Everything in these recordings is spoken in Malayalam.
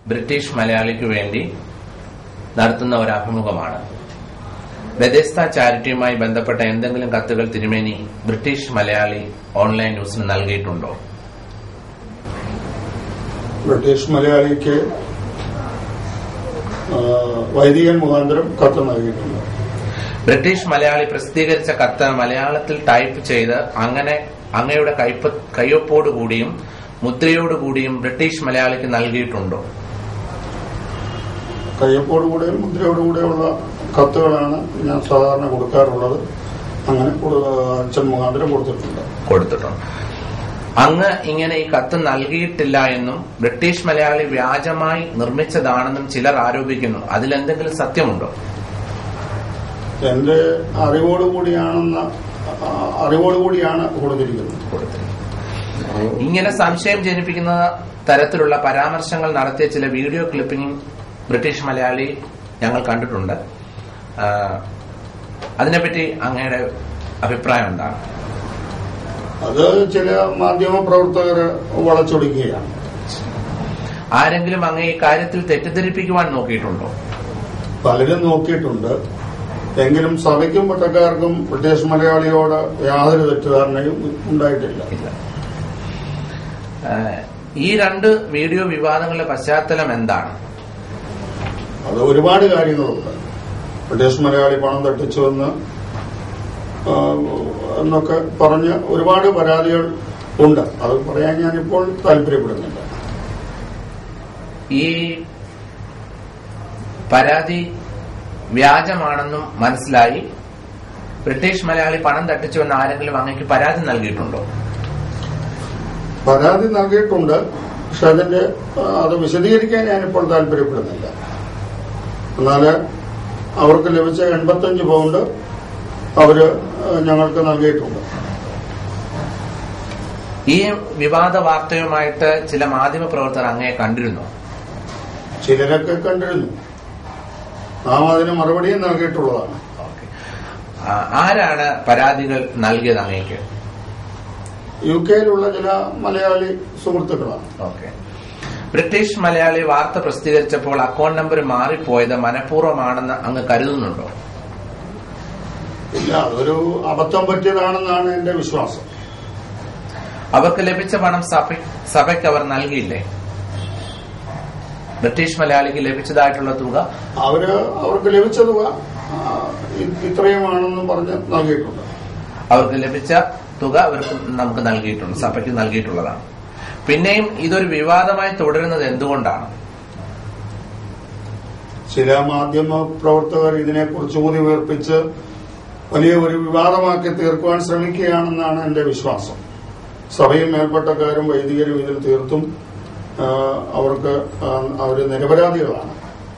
ബ്രിട്ടീഷ് മലയാളിക്ക് വേണ്ടി നടത്തുന്ന ഒരു അഭിമുഖമാണ് ബെദേസ്ത ചാരിറ്റിയുമായി ബന്ധപ്പെട്ട എന്തെങ്കിലും കത്തുകൾ തിരുമേനി ബ്രിട്ടീഷ് മലയാളി ഓൺലൈൻ ന്യൂസിന് നൽകിയിട്ടുണ്ടോ ബ്രിട്ടീഷ് മലയാളിക്ക് ആ, വൈദികൻ മുഖാന്തരം കത്ത് നൽകിയിട്ടുണ്ട് ബ്രിട്ടീഷ് മലയാളി പ്രസിദ്ധീകരിച്ച കത്ത് മലയാളത്തിൽ ടൈപ്പ് ചെയ്ത് അങ്ങനെ അങ്ങയുടെ കൈപ്പ് കയ്യൊപ്പോടുകൂടിയും മുദ്രയോടുകൂടിയും ബ്രിട്ടീഷ് മലയാളിക്ക് നൽകിയിട്ടുണ്ടോ കയ്യൊപ്പോടുകൂടെയും മുദ്രയോടുകൂടെയുള്ള കത്തുകളാണ് ഞാൻ സാധാരണ കൊടുക്കാറുള്ളത് അങ്ങനെ കൊടു- അച്ഛൻ മുഖാന്തരം കൊടുത്തിട്ടുണ്ട് കൊടുത്തിട്ടുണ്ട് അങ്ങ് ഇങ്ങനെ ഈ കത്ത് നൽകിയിട്ടില്ല എന്നും ബ്രിട്ടീഷ് മലയാളി വ്യാജമായി നിർമ്മിച്ചതാണെന്നും ചിലർ ആരോപിക്കുന്നു അതിലെന്തെങ്കിലും സത്യമുണ്ടോ എന്റെ അറിവോടുകൂടിയാണെന്ന ആ, അറിവോടുകൂടിയാണ് കൊടുത്തിരിക്കുന്നത് കൊടുത്തിരിക്കുന്നത് ഇങ്ങനെ സംശയം ജനിപ്പിക്കുന്ന തരത്തിലുള്ള പരാമർശങ്ങൾ നടത്തിയ ചില വീഡിയോ ക്ലിപ്പിംഗ് ബ്രിട്ടീഷ് മലയാളി ഞങ്ങൾ കണ്ടിട്ടുണ്ട് ആ, അതിനെപ്പറ്റി അങ്ങയുടെ അഭിപ്രായം എന്താണ് അത് ചില മാധ്യമ പ്രവർത്തകർ വളച്ചൊടിക്കുകയാണ് ആരെങ്കിലും അങ്ങ് ഈ കാര്യത്തിൽ തെറ്റിദ്ധരിപ്പിക്കുവാൻ നോക്കിയിട്ടുണ്ടോ പലരും നോക്കിയിട്ടുണ്ട് എങ്കിലും സഭയ്ക്കും പട്ടക്കാർക്കും ബ്രിട്ടീഷ് മലയാളിയോട് യാതൊരു തെറ്റിദ്ധാരണയും ഉണ്ടായിട്ടില്ല ഇല്ല ആ, ഈ രണ്ട് വീഡിയോ വിവാദങ്ങളുടെ പശ്ചാത്തലം എന്താണ് അത് ഒരുപാട് കാര്യങ്ങളുണ്ട് ബ്രിട്ടീഷ് മലയാളി പണം തട്ടിച്ചുവെന്ന് ആ, എന്നൊക്കെ പറഞ്ഞ് ഒരുപാട് പരാതികൾ ഉണ്ട് അത് പറയാൻ ഞാനിപ്പോൾ താല്പര്യപ്പെടുന്നില്ല ഈ പരാതി വ്യാജമാണെന്നും മനസ്സിലായി ബ്രിട്ടീഷ് മലയാളി പണം തട്ടിച്ചുവെന്ന് ആരെങ്കിലും അങ്ങേക്ക് പരാതി നൽകിയിട്ടുണ്ടോ പരാതി നൽകിയിട്ടുണ്ട് പക്ഷെ അതിന്റെ ആ, അത് വിശദീകരിക്കാൻ ഞാനിപ്പോൾ താല്പര്യപ്പെടുന്നില്ല എന്നാല് അവർക്ക് ലഭിച്ച എൺപത്തഞ്ച് പൗണ്ട് അവര് ആ, ഞങ്ങൾക്ക് നൽകിയിട്ടുണ്ട് ഈ വിവാദ വാർത്തയുമായിട്ട് ചില മാധ്യമ പ്രവർത്തകർ അങ്ങയെ കണ്ടിരുന്നു ചിലരൊക്കെ കണ്ടിരുന്നു നാം അതിന് മറുപടിയും നൽകിയിട്ടുള്ളതാണ് ആരാണ് പരാതികൾ നൽകിയത് അങ്ങേക്ക് യു കെയിലുള്ള ചില മലയാളി സുഹൃത്തുക്കളാണ് ഓക്കെ ബ്രിട്ടീഷ് മലയാളി വാർത്ത പ്രസിദ്ധീകരിച്ചപ്പോൾ അക്കൗണ്ട് നമ്പർ മാറിപ്പോയത് മനഃപൂർവ്വമാണെന്ന് അങ്ങ് കരുതുന്നുണ്ടോ ഇല്ല അതൊരു അബദ്ധം പറ്റിയതാണെന്നാണ് എന്റെ വിശ്വാസം അവർക്ക് ലഭിച്ച പണം സഭ സഭയ്ക്ക് അവർ നൽകിയില്ലേ ബ്രിട്ടീഷ് മലയാളിക്ക് ലഭിച്ചതായിട്ടുള്ള തുക അവര് അവർക്ക് ലഭിച്ച തുക ആ, ഇ- ഇത്രയുമാണെന്ന് പറഞ്ഞ് നൽകിയിട്ടുണ്ട് അവർക്ക് ലഭിച്ച തുക അവർക്ക് നമുക്ക് നൽകിയിട്ടുണ്ട് സഭയ്ക്ക് നൽകിയിട്ടുള്ളതാണ് പിന്നെയും ഇതൊരു വിവാദമായി തുടരുന്നത് എന്തുകൊണ്ടാണ് ചില മാധ്യമ പ്രവർത്തകർ ഇതിനെക്കുറിച്ച് ഊതി വീർപ്പിച്ച് വലിയ ഒരു വിവാദമാക്കി തീർക്കുവാൻ ശ്രമിക്കുകയാണെന്നാണ് എന്റെ വിശ്വാസം സഭയും മേൽപ്പെട്ടക്കാരും വൈദികരും ഇതിൽ തീർത്തും ആ, അവർക്ക് ആ, അവര് നിരപരാധികളാണ്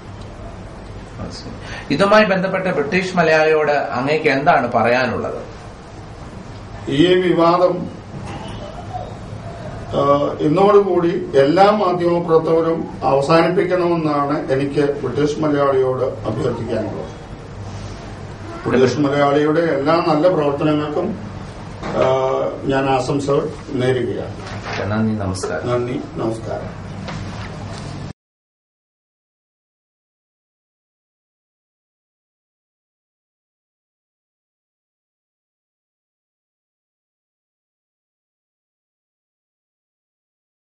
ഇതുമായി ബന്ധപ്പെട്ട് ബ്രിട്ടീഷ് മലയാളിയോട് അങ്ങേക്ക് എന്താണ് പറയാനുള്ളത് ഈ വിവാദം ആ, ഇന്നോടുകൂടി എല്ലാ മാധ്യമ പ്രവർത്തകരും അവസാനിപ്പിക്കണമെന്നാണ് എനിക്ക് ബ്രിട്ടീഷ് മലയാളിയോട് അഭ്യർത്ഥിക്കാനുള്ളത് ബ്രിട്ടീഷ് മലയാളിയുടെ എല്ലാ നല്ല പ്രവർത്തനങ്ങൾക്കും ആ, ഞാൻ ആശംസകൾ നേരുകയാണ് നന്ദി നമസ്കാരം നന്ദി നമസ്കാരം